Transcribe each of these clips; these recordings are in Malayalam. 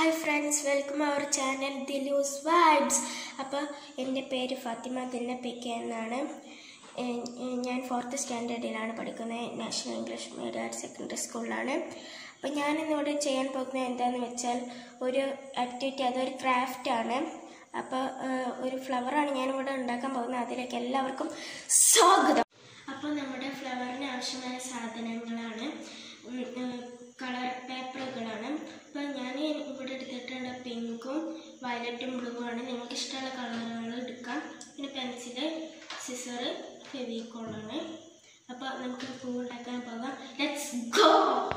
hi friends welcome our channel Dilu's vibes അപ്പോൾ എൻ്റെ പേര് ഫാത്തിമ ദിന്നപ്പിക്ക എന്നാണ് ഏഹ് ഏഹ് ഞാൻ ഫോർത്ത് സ്റ്റാൻഡേർഡിലാണ് പഠിക്കുന്നത് national English medium higher secondary സ്കൂളിലാണ് അപ്പോൾ ഞാനിന്നിവിടെ ചെയ്യാൻ പോകുന്നത് എന്താണെന്ന് വെച്ചാൽ ഒരു ആക്ടിവിറ്റി അതൊരു ക്രാഫ്റ്റാണ് അപ്പോൾ ഏഹ് ഒരു ഫ്ലവറാണ് ഞാനിവിടെ ഉണ്ടാക്കാൻ പോകുന്നത് അതിലേക്ക് എല്ലാവർക്കും സ്വാഗതം അപ്പോൾ നമ്മുടെ ഫ്ലവറിന് ആവശ്യമായ സാധനങ്ങളാണ് കളർ പേപ്പറുകളാണ് അപ്പോൾ ഞാൻ ഇവിടെ എടുത്തിട്ടുണ്ട് പിങ്കും വയലറ്റും ബ്ലൂ ആണ് നിങ്ങൾക്ക് ഇഷ്ടമുള്ള കളറുകൾ എടുക്കാം പിന്നെ പെൻസില് സിസറ് ഫെവിക്കോളാണ് അപ്പോൾ നമുക്ക് പൂ ഉണ്ടാക്കാൻ പോകാം ലെറ്റ്സ് ഗോ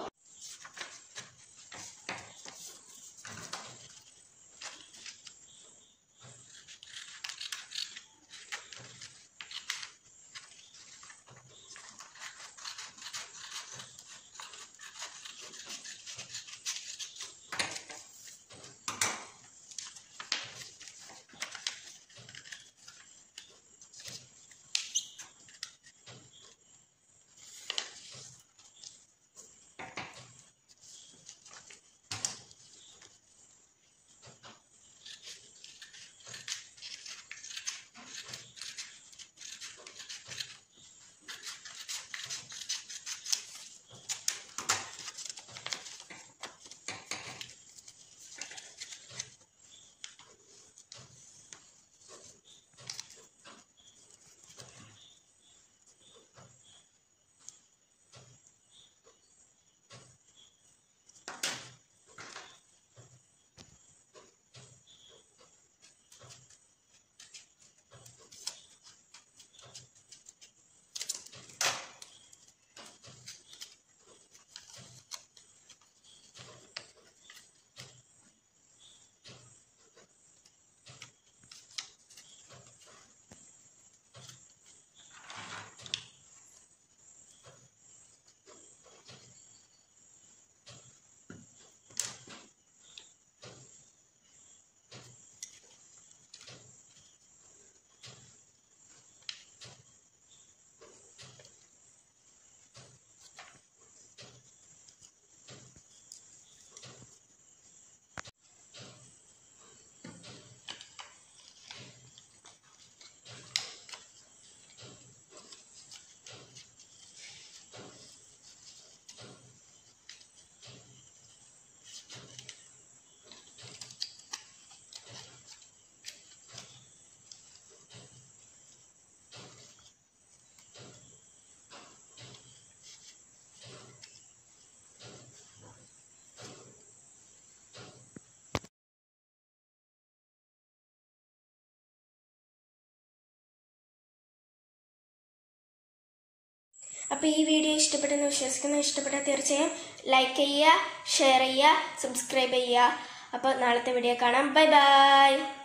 അപ്പോൾ ഈ വീഡിയോ ഇഷ്ടപ്പെട്ടെന്ന് വിശ്വസിക്കുന്നു ഇഷ്ടപ്പെട്ടാൽ തീർച്ചയായും ലൈക്ക് ചെയ്യുക ഷെയർ ചെയ്യുക സബ്സ്ക്രൈബ് ചെയ്യുക അപ്പോൾ നാളത്തെ വീഡിയോ കാണാം ബൈ ബൈ